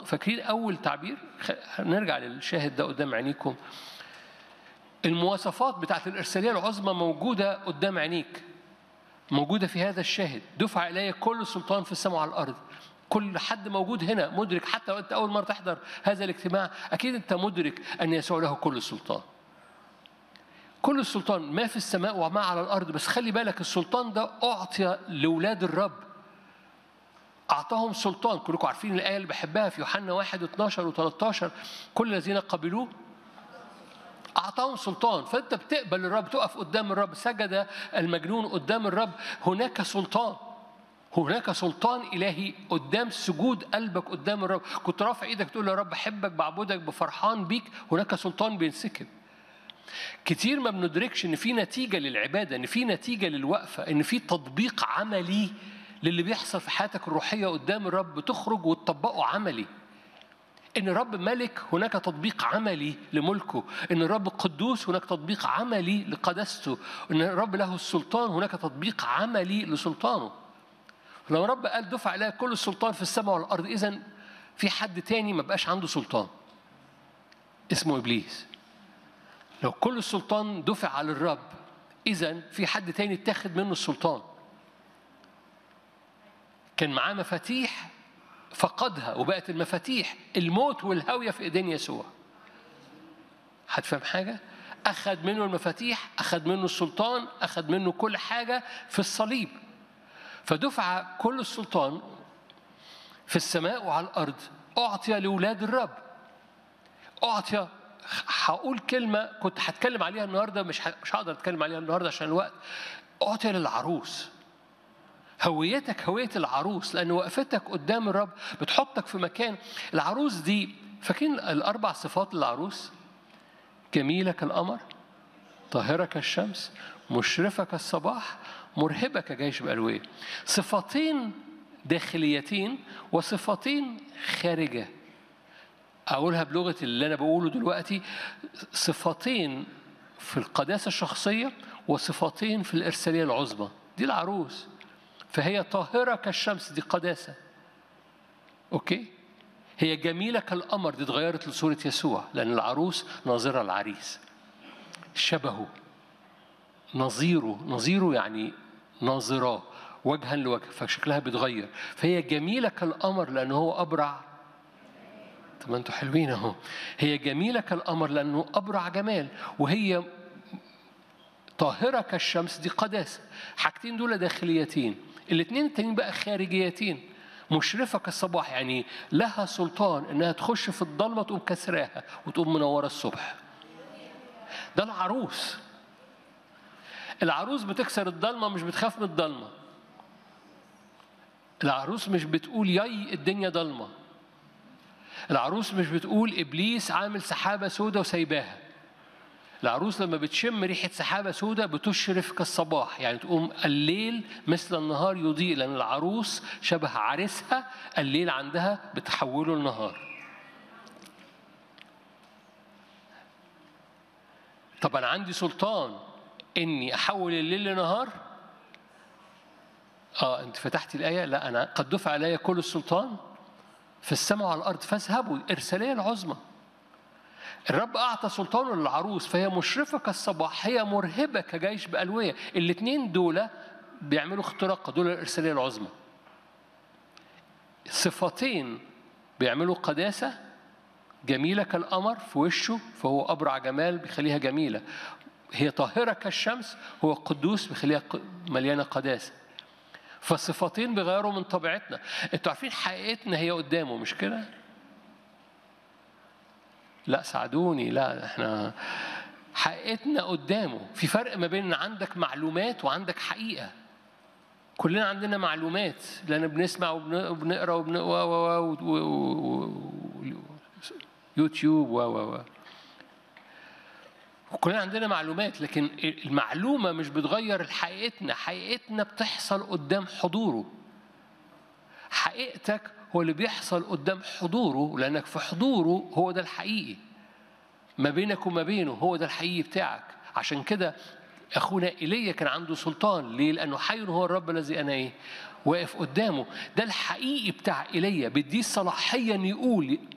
فاكرين اول تعبير نرجع للشاهد ده قدام عينيكم المواصفات بتاعت الارساليه العظمى موجوده قدام عينيك موجوده في هذا الشاهد دفع الي كل سلطان في السماء وعلى الارض كل حد موجود هنا مدرك حتى لو انت اول مره تحضر هذا الاجتماع اكيد انت مدرك ان يسوع له كل السلطان كل السلطان ما في السماء وما على الارض بس خلي بالك السلطان ده اعطي لاولاد الرب اعطاهم سلطان كلكم عارفين الايه اللي بحبها في يوحنا 1 12 و13 كل الذين قبلوه أعطاهم سلطان فأنت بتقبل الرب تقف قدام الرب سجد المجنون قدام الرب هناك سلطان هناك سلطان إلهي قدام سجود قلبك قدام الرب كنت رافع إيدك تقول يا رب أحبك بعبدك بفرحان بيك هناك سلطان بينسكب كتير ما بندركش ان في نتيجه للعباده ان في نتيجه للوقفه ان في تطبيق عملي للي بيحصل في حياتك الروحيه قدام الرب تخرج وتطبقه عملي ان الرب ملك هناك تطبيق عملي لملكه ان الرب قدوس هناك تطبيق عملي لقداسته ان الرب له السلطان هناك تطبيق عملي لسلطانه لما الرب قال دفع الي كل السلطان في السماء والارض اذا في حد تاني ما بقاش عنده سلطان اسمه ابليس لو كل السلطان دفع على الرب اذا في حد تاني اتاخد منه السلطان كان معاه مفاتيح فقدها وبقت المفاتيح الموت والهوية في ايدين يسوع هتفهم حاجة؟ أخذ منه المفاتيح أخذ منه السلطان أخذ منه كل حاجة في الصليب فدفع كل السلطان في السماء وعلى الأرض أعطي لأولاد الرب أعطي هقول كلمة كنت هتكلم عليها النهاردة مش مش هقدر أتكلم عليها النهاردة عشان الوقت أعطي للعروس هويتك هوية العروس لأن وقفتك قدام الرب بتحطك في مكان العروس دي فاكرين الأربع صفات للعروس جميلة كالقمر طاهرة كالشمس مشرفة كالصباح مرهبة كجيش بألوية صفتين داخليتين وصفتين خارجة أقولها بلغة اللي أنا بقوله دلوقتي صفتين في القداسة الشخصية وصفتين في الإرسالية العظمى دي العروس فهي طاهرة كالشمس دي قداسة أوكي هي جميلة كالقمر دي اتغيرت لصورة يسوع لأن العروس ناظرة العريس شبهه نظيره نظيره يعني ناظراه وجها لوجه فشكلها بيتغير فهي جميلة كالقمر لأنه هو أبرع طب ما انتوا حلوين اهو هي جميلة كالقمر لأنه أبرع جمال وهي طاهرة كالشمس دي قداسة حاجتين دول داخليتين الاثنين التانيين بقى خارجيتين مشرفة كالصباح يعني لها سلطان انها تخش في الضلمة تقوم كسراها وتقوم منورة الصبح ده العروس العروس بتكسر الضلمة مش بتخاف من الضلمة العروس مش بتقول ياي الدنيا ضلمة العروس مش بتقول إبليس عامل سحابة سودة وسايباها العروس لما بتشم ريحة سحابة سودة بتشرف كالصباح يعني تقوم الليل مثل النهار يضيء لأن العروس شبه عريسها الليل عندها بتحوله النهار طب أنا عندي سلطان إني أحول الليل لنهار آه أنت فتحتي الآية لا أنا قد دفع علي كل السلطان في السماء وعلى الأرض فاذهبوا إرسالية العظمى الرب أعطى سلطانه للعروس فهي مشرفة كالصباح هي مرهبة كجيش بألوية الاثنين دول بيعملوا اختراق دول الإرسالية العظمى صفتين بيعملوا قداسة جميلة كالقمر في وشه فهو أبرع جمال بيخليها جميلة هي طاهرة كالشمس هو قدوس بيخليها مليانة قداسة فالصفتين بيغيروا من طبيعتنا انتوا عارفين حقيقتنا هي قدامه مش كده لا ساعدوني لا احنا حقيقتنا قدامه في فرق ما بين ان عندك معلومات وعندك حقيقه كلنا عندنا معلومات لان بنسمع وبنقرا وبن يوتيوب و و وكلنا عندنا معلومات لكن المعلومة مش بتغير حقيقتنا حقيقتنا بتحصل قدام حضوره حقيقتك هو اللي بيحصل قدام حضوره لأنك في حضوره هو ده الحقيقي ما بينك وما بينه هو ده الحقيقي بتاعك عشان كده اخونا ايليا كان عنده سلطان ليه لانه حي هو الرب الذي انا ايه واقف قدامه ده الحقيقي بتاع ايليا بيديه الصلاحيه ان يقول